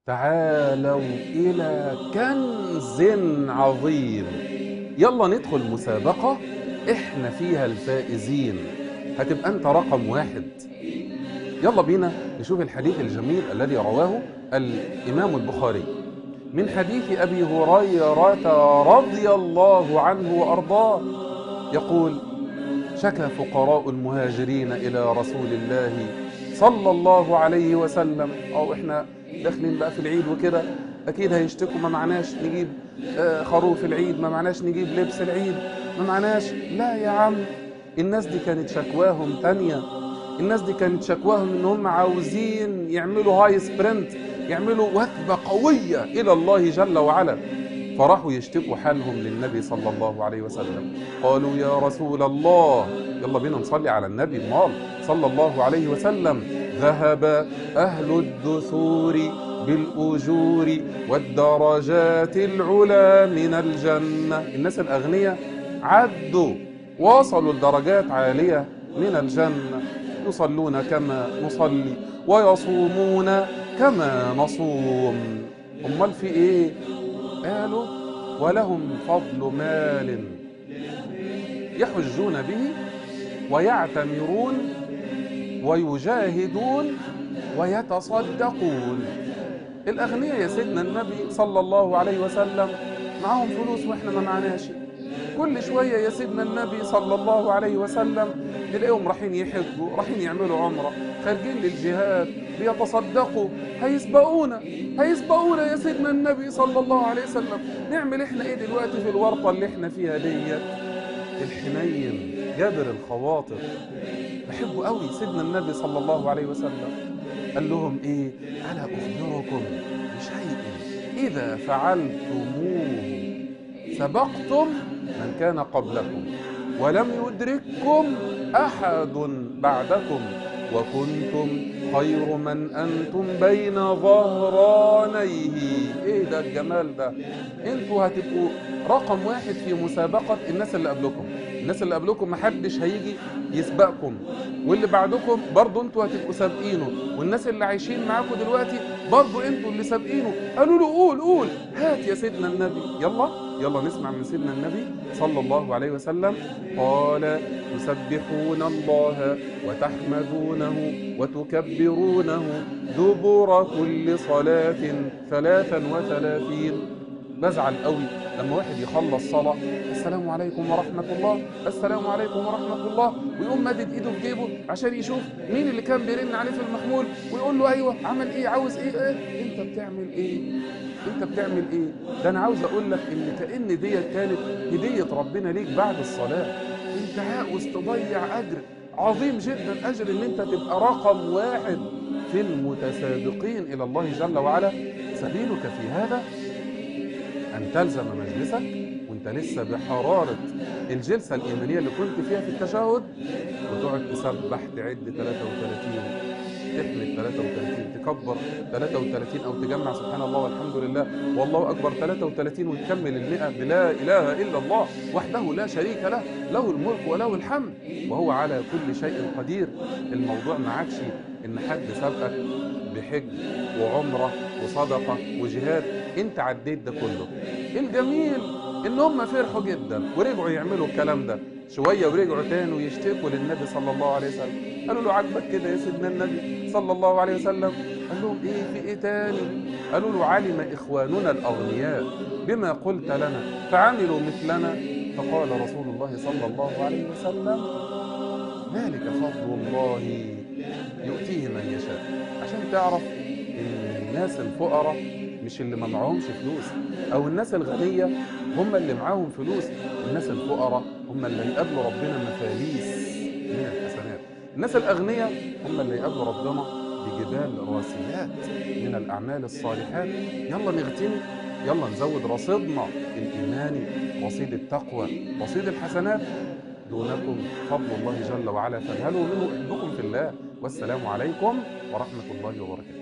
تعالوا إلى كنز عظيم يلا ندخل مسابقة إحنا فيها الفائزين هتبقى أنت رقم واحد يلا بينا نشوف الحديث الجميل الذي رواه الإمام البخاري من حديث أبي هريرة رضي الله عنه وأرضاه يقول شكى فقراء المهاجرين إلى رسول الله صلى الله عليه وسلم أو إحنا داخلين بقى في العيد وكده أكيد هيشتكوا ما معناش نجيب آه، خروف العيد ما معناش نجيب لبس العيد ما معناش لا يا عم الناس دي كانت شكواهم تانية الناس دي كانت شكواهم ان هم عاوزين يعملوا هاي سبرنت يعملوا وثبة قوية إلى الله جل وعلا فراحوا يشتكوا حالهم للنبي صلى الله عليه وسلم قالوا يا رسول الله يلا بينا نصلي على النبي مال صلى الله عليه وسلم ذهب أهل الدثور بالأجور والدرجات العلا من الجنة الناس الأغنياء عدوا وصلوا لدرجات عالية من الجنة يصلون كما نصلي ويصومون كما نصوم امال في ايه قالوا ولهم فضل مال يحجون به ويعتمرون ويجاهدون ويتصدقون الاغنياء يا سيدنا النبي صلى الله عليه وسلم معاهم فلوس واحنا ما معناش كل شوية يا سيدنا النبي صلى الله عليه وسلم تلاقيهم رايحين يحجوا رايحين يعملوا عمرة خارجين للجهاد بيتصدقوا هيسبقونا هيسبقونا يا سيدنا النبي صلى الله عليه وسلم نعمل احنا ايه دلوقتي في الورطة اللي احنا فيها ديت الحنين جابر الخواطر بحبه قوي سيدنا النبي صلى الله عليه وسلم قال لهم ايه الا اخبركم بشيء اذا فعلتموه سبقتم من كان قبلكم ولم يدرككم احد بعدكم وكنتم خير من انتم بين ظهرانيه ايه ده الجمال ده انتوا هتبقوا رقم واحد في مسابقة الناس اللي قبلكم الناس اللي قبلكم محدش هيجي يسبقكم واللي بعدكم برضو انتوا هتبقوا سابقينه والناس اللي عايشين معاكم دلوقتي برضو انتوا اللي سابقينه قالوا له قول قول هات يا سيدنا النبي يلا يلا نسمع من سيدنا النبي صلى الله عليه وسلم قال تسبحون الله وتحمدونه وتكبرونه دبر كل صلاة ثلاثا وثلاثين بزعل قوي لما واحد يخلص صلاة السلام عليكم ورحمة الله السلام عليكم ورحمة الله ويقوم مادد ايده في جيبه عشان يشوف مين اللي كان بيرن عليه في المحمول ويقول له ايوه عمل ايه عاوز ايه, إيه؟ انت بتعمل ايه انت بتعمل ايه ده انا عاوز اقول لك ان كأن ديت كانت هدية ربنا ليك بعد الصلاة انت عاوز تضيع اجر عظيم جدا اجر ان انت تبقى رقم واحد في المتسابقين الى الله جل وعلا سبيلك في هذا أن تلزم مجلسك وانت لسه بحرارة الجلسة الإيمانية اللي كنت فيها في التشهد وتقعد تسبح تعد 33 تحمد 33 تكبر 33 أو تجمع سبحان الله والحمد لله والله أكبر 33 وتكمل المئة بلا إله إلا الله وحده لا شريك له له الملك وله الحمد وهو على كل شيء قدير الموضوع معكش إن حد سبقك بحج وعمرة وصدقة وجهاد انت عديت ده كله الجميل ان هم فرحوا جدا ورجعوا يعملوا الكلام ده شوية ورجعوا تاني ويشتكوا للنبي صلى الله عليه وسلم قالوا له عجبك كده يا سيدنا النبي صلى الله عليه وسلم قال لهم ايه في ايه تاني قالوا له علم اخواننا الاغنياء بما قلت لنا فعملوا مثلنا فقال رسول الله صلى الله عليه وسلم ذلك فضل الله يؤتيه من يشاء عشان تعرف ان الناس الفقراء مش اللي ما معهمش فلوس او الناس الغنيه هم اللي معاهم فلوس الناس الفقراء هم اللي هيقابلوا ربنا مفاليس من الحسنات الناس الاغنياء هم اللي يقابلوا ربنا بجبال راسيات من الاعمال الصالحات يلا نغتني يلا نزود رصيدنا الايماني رصيد التقوى رصيد الحسنات دونكم فضل الله جل وعلا فانهلوا منه احبكم في الله والسلام عليكم ورحمه الله وبركاته